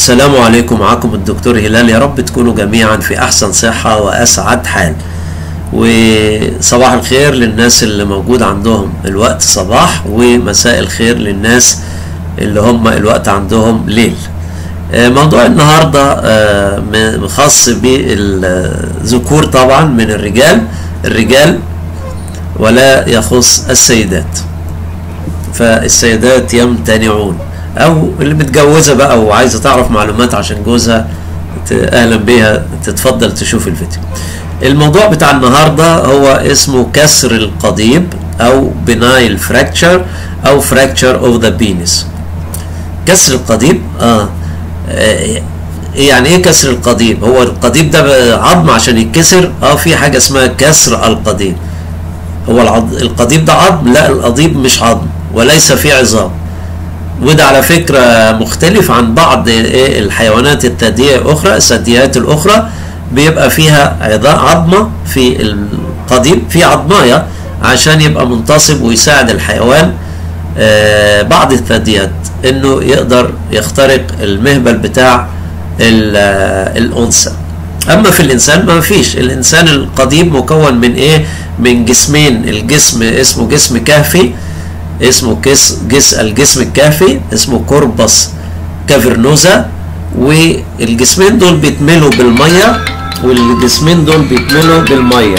السلام عليكم معكم الدكتور هلال يا رب تكونوا جميعا في احسن صحة واسعد حال وصباح الخير للناس اللي موجود عندهم الوقت صباح ومساء الخير للناس اللي هم الوقت عندهم ليل آه، موضوع النهاردة آه، م- خاص بالذكور طبعا من الرجال الرجال ولا يخص السيدات فالسيدات يمتنعون او اللي متجوزه بقى وعايزه تعرف معلومات عشان جوزها ت- اهلا بيها تتفضل تشوف الفيديو الموضوع بتاع النهارده هو اسمه كسر القضيب او بنايل فراكتشر او فراكتشر اوف ذا بينس كسر القضيب اه آه، يعني ايه كسر القضيب هو القضيب ده عظم عشان يتكسر اه في حاجه اسمها كسر القضيب هو العض... القضيب ده عظم لا القضيب مش عظم وليس فيه عظام وده على فكرة مختلف عن بعض إيه الحيوانات الثديية الأخرى الثدييات الأخرى بيبقى فيها عظا- عظمة في القضيب في عظماية عشان يبقى منتصب ويساعد الحيوان آه، بعض الثدييات انه يقدر يخترق المهبل بتاع ال- آه، الانثى اما في الانسان ما فيش الانسان القضيب مكون من ايه من جسمين الجسم اسمه جسم كهفي اسمه كس جس الجسم الكهفي اسمه كوربس كافرنوزا والجسمين دول بيتملوا بالميه والجسمين دول بيتملوا بالميه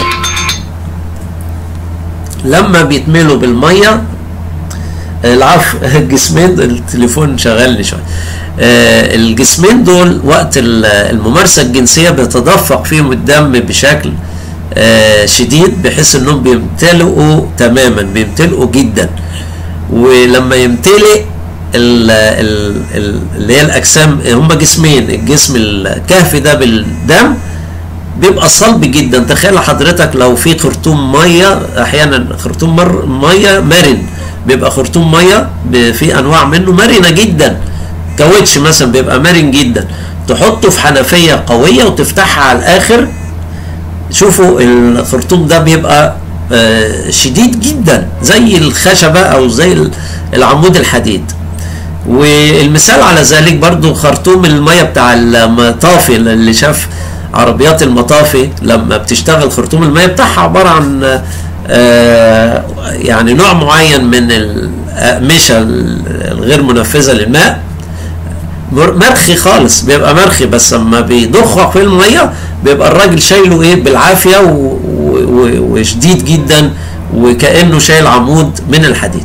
لما بيتملوا بالميه العفو الجسمين التليفون شغلني شويه آه، الجسمين دول وقت ال- الممارسه الجنسيه بيتدفق فيهم الدم بشكل آه، شديد بحيث انهم بيمتلئوا تماما بيمتلئوا جدا ولما يمتلئ ال- ال- ال- اللي هي الاجسام هم جسمين الجسم الكهفي ده بالدم بيبقى صلب جدا تخيل حضرتك لو في خرطوم ميه احيانا خرطوم مر ميه مرن بيبقى خرطوم ميه ب- في انواع منه مرنه جدا كاوتش مثلا بيبقى مرن جدا تحطه في حنفيه قويه وتفتحها على الاخر شوفوا الخرطوم ده بيبقى آه، شديد جدا زي الخشبه او زي ال- العمود الحديد والمثال على ذلك برضو خرطوم المية بتاع المطافي اللي شاف عربيات المطافي لما بتشتغل خرطوم المية بتاعها عبارة عن آه، يعني نوع معين من الأقمشة الغير منفذة للماء مر- مرخي خالص بيبقى مرخي بس لما بيضخه في الميه بيبقى الراجل شايله ايه بالعافيه و- و- وشديد جدا وكانه شايل عمود من الحديد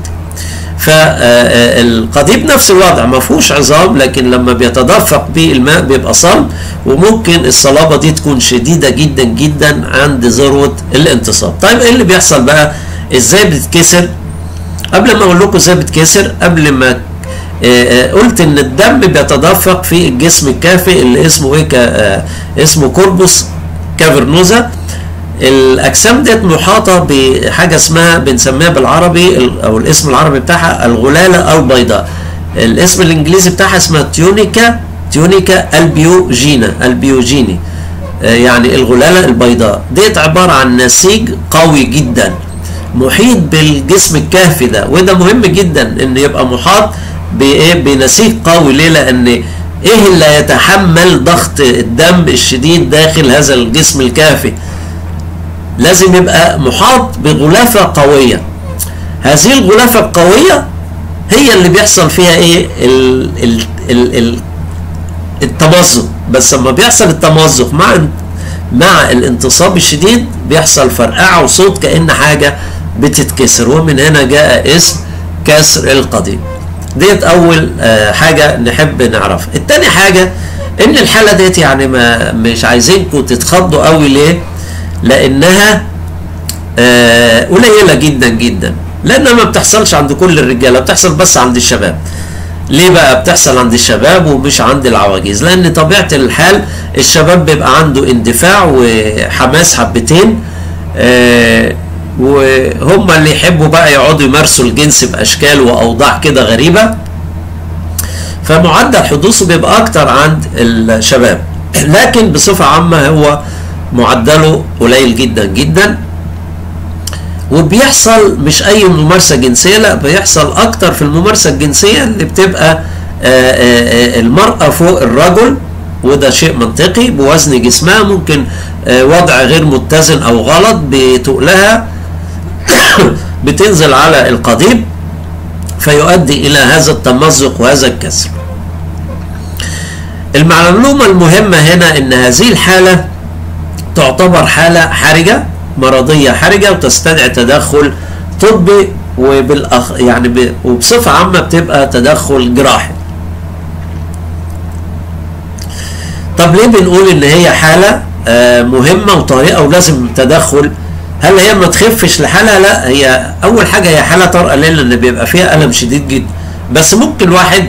فالقضيب نفس الوضع ما فيهوش عظام لكن لما بيتدفق به الماء بيبقى صلب وممكن الصلابه دي تكون شديده جدا جدا عند ذروه الانتصاب طيب ايه اللي بيحصل بقى ازاي بتتكسر قبل ما اقول لكم ازاي بتكسر قبل ما آه، آه، قلت ان الدم بيتدفق في الجسم الكافي اللي اسمه ايه كا- آه، اسمه كوربوس كافرنوزا الاجسام ديت محاطه بحاجه اسمها بنسميها بالعربي ال- او الاسم العربي بتاعها الغلاله البيضاء الاسم الانجليزي بتاعها اسمها تيونيكا تيونيكا البيوجينا البيوجيني آه، يعني الغلاله البيضاء ديت عباره عن نسيج قوي جدا محيط بالجسم الكهفي ده وده مهم جدا ان يبقى محاط بايه بنسيج قوي ليه لان ايه اللي يتحمل ضغط الدم الشديد داخل هذا الجسم الكهفي لازم يبقى محاط بغلافه قويه هذه الغلافه القويه هي اللي بيحصل فيها ايه ال ال ال ال التمزق بس لما بيحصل التمزق مع مع الانتصاب الشديد بيحصل فرقعه وصوت كأن حاجه بتتكسر ومن هنا جاء اسم كسر القضيب ديت اول آه، حاجه نحب نعرفها التاني حاجه ان الحاله ديت يعني ما مش عايزينكم تتخضوا قوي ليه لانها آه، قليله جدا جدا لانها ما بتحصلش عند كل الرجاله بتحصل بس عند الشباب ليه بقى بتحصل عند الشباب ومش عند العواجيز لان طبيعه الحال الشباب بيبقى عنده اندفاع وحماس حبتين آه، وهم اللي يحبوا بقى يقعدوا يمارسوا الجنس باشكال واوضاع كده غريبه فمعدل حدوثه بيبقى اكتر عند الشباب لكن بصفه عامه هو معدله قليل جدا جدا وبيحصل مش اي ممارسه جنسيه لا بيحصل اكتر في الممارسه الجنسيه اللي بتبقى المرأة فوق الرجل وده شيء منطقي بوزن جسمها ممكن وضع غير متزن او غلط بتقلها بتنزل على القضيب فيؤدي الى هذا التمزق وهذا الكسر المعلومة المهمة هنا ان هذه الحالة تعتبر حالة حرجة مرضية حرجة وتستدعي تدخل طبي وبالأخ يعني ب... وبصفة عامة بتبقى تدخل جراحي طب ليه بنقول ان هي حالة آه مهمة وطارئة ولازم تدخل هل هي ما تخفش لحالها لا هي اول حاجة هي حالة طارئة ليه لان بيبقى فيها الم شديد جدا بس ممكن واحد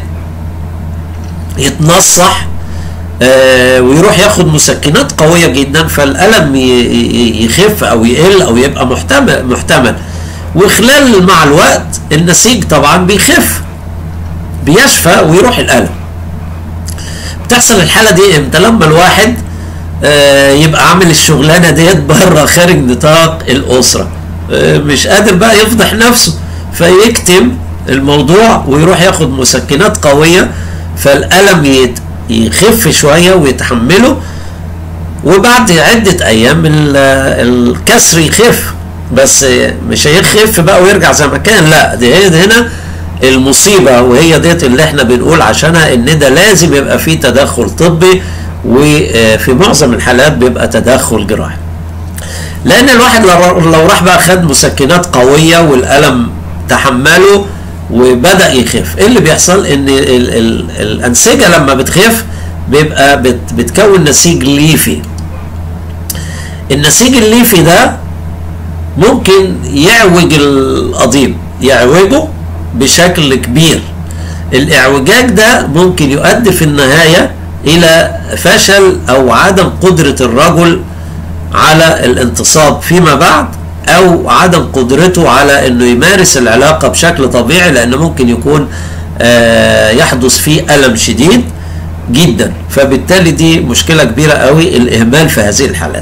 يتنصح آه ويروح ياخد مسكنات قوية جدا فالألم يخف أو يقل أو يبقى محتمل محتمل وخلال مع الوقت النسيج طبعا بيخف بيشفى ويروح الألم بتحصل الحالة دي امتى لما الواحد آه يبقى عامل الشغلانة ديت بره خارج نطاق الأسرة آه مش قادر بقى يفضح نفسه فيكتم الموضوع ويروح ياخد مسكنات قوية فالألم يت يخف شويه ويتحمله وبعد عده ايام الكسر يخف بس مش هيخف بقى ويرجع زي ما كان لا دي هي هنا المصيبه وهي ديت اللي احنا بنقول عشانها ان ده لازم يبقى فيه تدخل طبي وفي معظم الحالات بيبقى تدخل جراحي لان الواحد لو راح بقى خد مسكنات قويه والالم تحمله وبدا يخف ايه اللي بيحصل ان ال ال الانسجه لما بتخف بيبقى بت بتكون نسيج ليفي النسيج الليفي ده ممكن يعوج القضيب يعوجه بشكل كبير الاعوجاج ده ممكن يؤدي في النهايه الى فشل او عدم قدره الرجل على الانتصاب فيما بعد او عدم قدرته على انه يمارس العلاقة بشكل طبيعي لان ممكن يكون آه يحدث فيه الم شديد جدا فبالتالي دي مشكلة كبيرة قوي الاهمال في هذه الحالات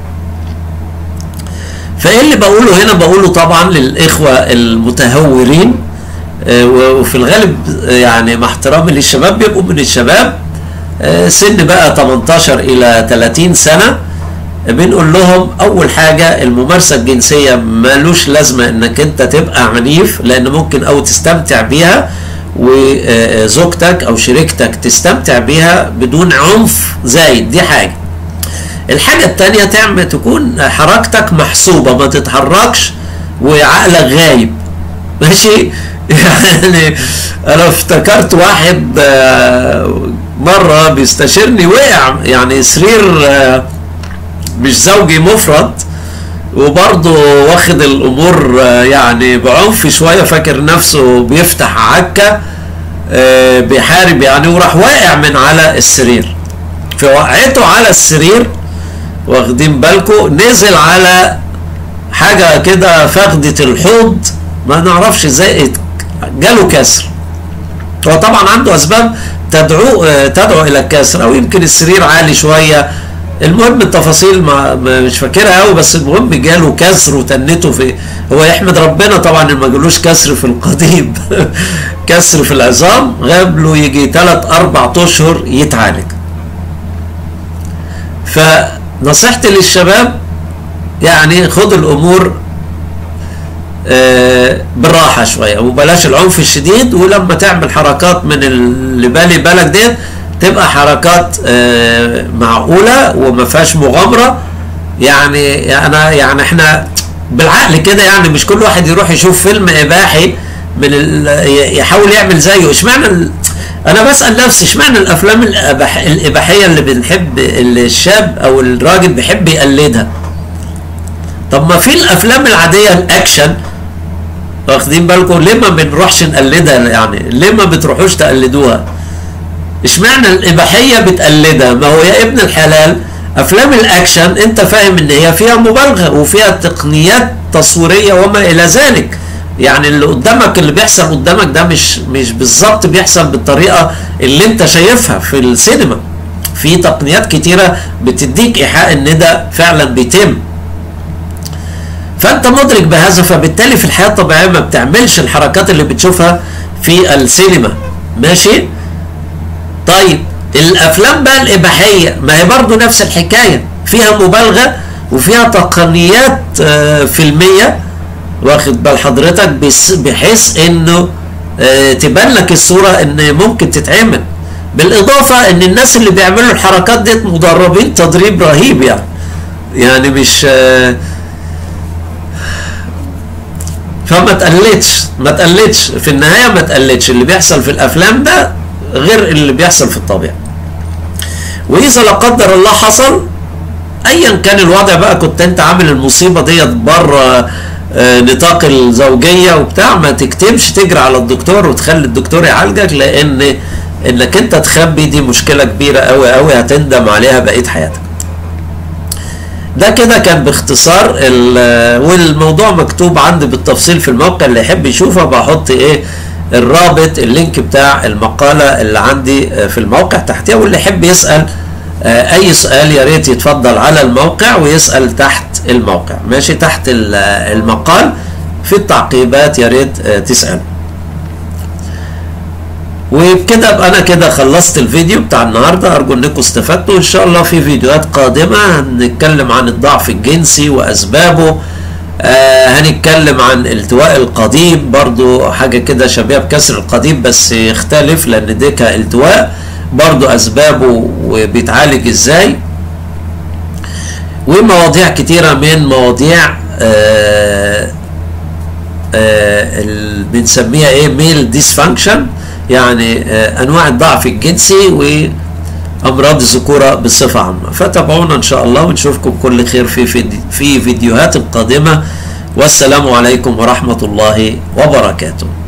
فايه اللي بقوله هنا بقوله طبعا للاخوة المتهورين آه وفي الغالب يعني مع احترامي للشباب بيبقوا من الشباب آه سن بقى 18 الى 30 سنه بنقول لهم اول حاجة الممارسة الجنسية مالوش لازمة انك انت تبقى عنيف لان ممكن او تستمتع بيها وزوجتك او شريكتك تستمتع بيها بدون عنف زايد دي حاجة الحاجة التانية تعمل تكون حركتك محسوبة ما تتحركش وعقلك غايب ماشي يعني انا افتكرت واحد مرة بيستشيرني وقع يعني سرير مش زوجي مفرد وبرضه واخد الامور يعني بعنف شويه فاكر نفسه بيفتح عكه بيحارب يعني وراح واقع من على السرير فوقعته على السرير واخدين بالكم نزل على حاجه كده فخده الحوض ما نعرفش ازاي جاله كسر هو طبعا عنده اسباب تدعو تدعو الى الكسر او يمكن السرير عالي شويه المهم التفاصيل ما مش فاكرها قوي بس المهم جاله كسر وتنته في هو يحمد ربنا طبعا ان ما جالوش كسر في القضيب كسر في العظام غاب له يجي 3 4 اشهر يتعالج فنصيحتي للشباب يعني خد الامور آه بالراحه شويه وبلاش العنف الشديد ولما تعمل حركات من اللي بالي بالك ديت تبقى حركات آه معقوله وما فيهاش مغامره يعني انا يعني احنا بالعقل كده يعني مش كل واحد يروح يشوف فيلم اباحي من يحاول يعمل زيه اشمعنى انا بسال نفسي اشمعنى الافلام الإباح الاباحيه اللي بنحب اللي الشاب او الراجل بيحب يقلدها طب ما في الافلام العاديه الاكشن واخدين بالكم ليه ما بنروحش نقلدها يعني ليه ما بتروحوش تقلدوها اشمعنى الاباحيه بتقلدها ما هو يا ابن الحلال افلام الاكشن انت فاهم ان هي فيها مبالغه وفيها تقنيات تصويريه وما الى ذلك يعني اللي قدامك اللي بيحصل قدامك ده مش مش بالظبط بيحصل بالطريقه اللي انت شايفها في السينما في تقنيات كتيره بتديك ايحاء ان ده فعلا بيتم فانت مدرك بهذا فبالتالي في الحياه الطبيعيه ما بتعملش الحركات اللي بتشوفها في السينما ماشي طيب الافلام بقى الاباحيه ما هي برضو نفس الحكايه فيها مبالغه وفيها تقنيات آه، فيلميه واخد بال حضرتك بس- بحيث انه آه، تبان لك الصوره ان ممكن تتعمل بالاضافه ان الناس اللي بيعملوا الحركات ديت مدربين تدريب رهيب يعني يعني مش آه، فما تقلدش ما تقلدش في النهايه ما تقلدش اللي بيحصل في الافلام ده غير اللي بيحصل في الطبيعه واذا لا قدر الله حصل ايا كان الوضع بقى كنت انت عامل المصيبه ديت بره آه، نطاق الزوجيه وبتاع ما تكتمش تجري على الدكتور وتخلي الدكتور يعالجك لان انك انت تخبي دي مشكله كبيره قوي قوي هتندم عليها بقيه حياتك ده كده كان باختصار ال- والموضوع مكتوب عندي بالتفصيل في الموقع اللي يحب يشوفه بحط ايه الرابط اللينك بتاع المقالة اللي عندي آه، في الموقع تحتها واللي يحب يسأل آه، اي سؤال يا ريت يتفضل على الموقع ويسأل تحت الموقع ماشي تحت ال- آه، المقال في التعقيبات يا ريت آه، تسأل وبكده ابقى انا كده خلصت الفيديو بتاع النهارده ارجو انكم استفدتوا ان شاء الله في فيديوهات قادمه هنتكلم عن الضعف الجنسي واسبابه آه هنتكلم عن التواء القضيب برضو حاجه كده شبيهه بكسر القضيب بس يختلف لان ده كالتواء برضو اسبابه وبيتعالج ازاي ومواضيع كتيره من مواضيع آه آه، ال- بنسميها ايه ميل ديسفانكشن يعني آه، انواع الضعف الجنسي وامراض الذكوره بصفه عامه فتابعونا ان شاء الله ونشوفكم بكل خير في فيدي- في فيديوهات قادمه والسلام عليكم ورحمه الله وبركاته